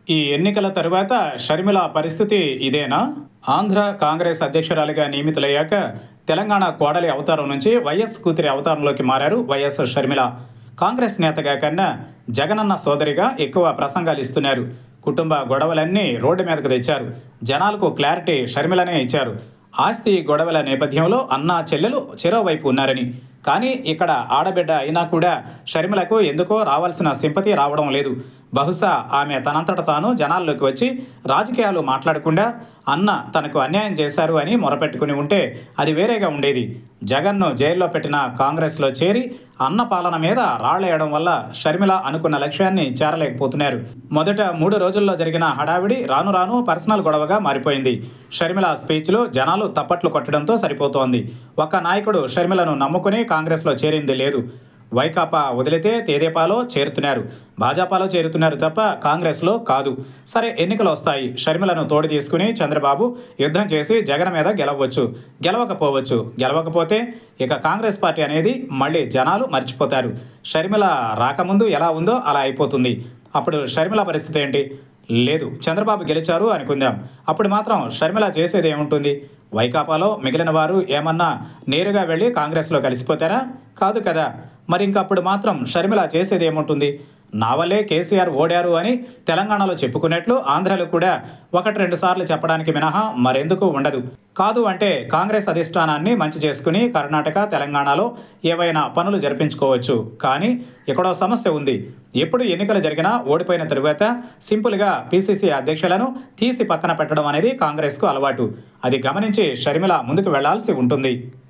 ఈ ఎన్నికల తరువాత షర్మిల పరిస్థితి ఇదేనా ఆంధ్ర కాంగ్రెస్ అధ్యక్షురాలిగా నియమితులయ్యాక తెలంగాణ కోడలి అవతారం నుంచి వైఎస్ కూతురి అవతారంలోకి మారారు వైఎస్ షర్మిల కాంగ్రెస్ నేతగా కన్నా జగనన్న సోదరిగా ఎక్కువ ప్రసంగాలు ఇస్తున్నారు కుటుంబ గొడవలన్నీ రోడ్డు మీదకు తెచ్చారు జనాలకు క్లారిటీ షర్మిలనే ఇచ్చారు ఆస్తి గొడవల నేపథ్యంలో అన్న చెల్లెలు చెరోవైపు ఉన్నారని కానీ ఇక్కడ ఆడబిడ్డ అయినా కూడా షర్మిలకు ఎందుకో రావాల్సిన సింపతి రావడం లేదు బహుశా ఆమె తనంతట తాను జనాల్లోకి వచ్చి రాజకీయాలు మాట్లాడకుండా అన్న తనకు అన్యాయం చేశారు అని మొరపెట్టుకుని ఉంటే అది వేరేగా ఉండేది జగన్ను జైల్లో పెట్టిన కాంగ్రెస్లో చేరి అన్న పాలన మీద రాళ్లేయడం వల్ల షర్మిల అనుకున్న లక్ష్యాన్ని చేరలేకపోతున్నారు మొదట మూడు రోజుల్లో జరిగిన హడావిడి రాను రాను పర్సనల్ గొడవగా మారిపోయింది షర్మిల స్పీచ్లో జనాలు తప్పట్లు కొట్టడంతో సరిపోతోంది ఒక్క నాయకుడు షర్మిలను నమ్ముకుని కాంగ్రెస్లో చేరింది లేదు వైకాపా వదిలితే తేదేపాలో చేరుతున్నారు భాజపాలో చేరుతున్నారు తప్ప కాంగ్రెస్లో కాదు సరే ఎన్నికలు వస్తాయి షర్మిలను తోడు తీసుకుని చంద్రబాబు యుద్ధం చేసి జగన్ మీద గెలవచ్చు గెలవకపోవచ్చు గెలవకపోతే ఇక కాంగ్రెస్ పార్టీ అనేది మళ్ళీ జనాలు మర్చిపోతారు షర్మిల రాకముందు ఎలా ఉందో అలా అయిపోతుంది అప్పుడు షర్మిల పరిస్థితి ఏంటి లేదు చంద్రబాబు గెలిచారు అనుకుందాం అప్పుడు మాత్రం షర్మిల చేసేది ఏముంటుంది వైకాపాలో మిగిలిన వారు ఏమన్నా నేరుగా వెళ్ళి కాంగ్రెస్లో కలిసిపోతారా కాదు కదా మరి ఇంక అప్పుడు మాత్రం షర్మిల చేసేది ఏముంటుంది నా వల్లే కేసీఆర్ ఓడారు అని తెలంగాణలో చెప్పుకున్నట్లు ఆంధ్రలో కూడా ఒకటి రెండు సార్లు చెప్పడానికి మినహా మరెందుకు ఉండదు కాదు అంటే కాంగ్రెస్ అధిష్టానాన్ని మంచి చేసుకుని కర్ణాటక తెలంగాణలో ఏవైనా పనులు జరిపించుకోవచ్చు కానీ ఎక్కడో సమస్య ఉంది ఎప్పుడు ఎన్నికలు జరిగినా ఓడిపోయిన తరువాత సింపుల్గా పీసీసీ అధ్యక్షులను తీసి పక్కన పెట్టడం అనేది కాంగ్రెస్కు అలవాటు అది గమనించి షర్మిల ముందుకు వెళ్లాల్సి ఉంటుంది